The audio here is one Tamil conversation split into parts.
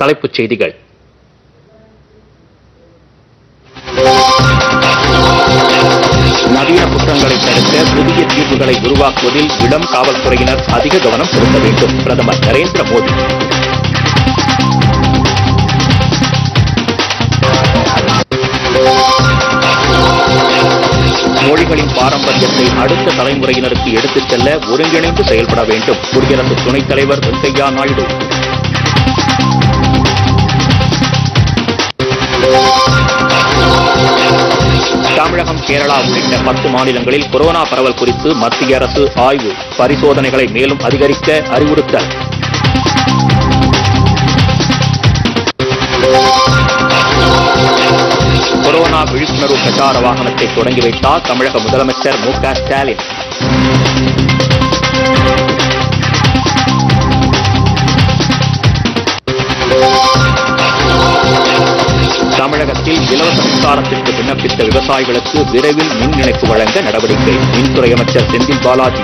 தலைப்புச் செய்திகள் நவீன குற்றங்களை தடுக்க புதிய தீர்வுகளை உருவாக்குவதில் இளம் காவல்துறையினர் அதிக கவனம் செலுத்த வேண்டும் பிரதமர் நரேந்திர மோடி மொழிகளின் பாரம்பரியத்தை அடுத்த தலைமுறையினருக்கு எடுத்துச் செல்ல ஒருங்கிணைந்து செயல்பட வேண்டும் குடியரசு துணைத் தலைவர் வெங்கையா நாயுடு தமிழகம் கேரளா உள்ளிட்ட பத்து மாநிலங்களில் கொரோனா பரவல் குறித்து மத்திய அரசு ஆய்வு பரிசோதனைகளை மேலும் அதிகரிக்க அறிவுறுத்தல் கொரோனா விழிப்புணர்வு பிரச்சார வாகனத்தை தொடங்கி வைத்தார் தமிழக முதலமைச்சர் மு க ஸ்டாலின் தமிழகத்தில் இலவச மின்சாரத்திற்கு விண்ணப்பித்த விவசாயிகளுக்கு விரைவில் மின் இணைப்பு வழங்க நடவடிக்கை மின்துறை அமைச்சர் செந்தில் பாலாஜி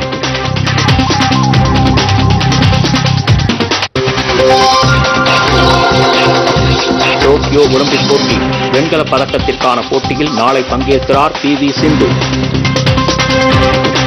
டோக்கியோ ஒலிம்பிக் போட்டி வெண்கல பதக்கத்திற்கான போட்டியில் நாளை பங்கேற்கிறார் பி வி சிந்து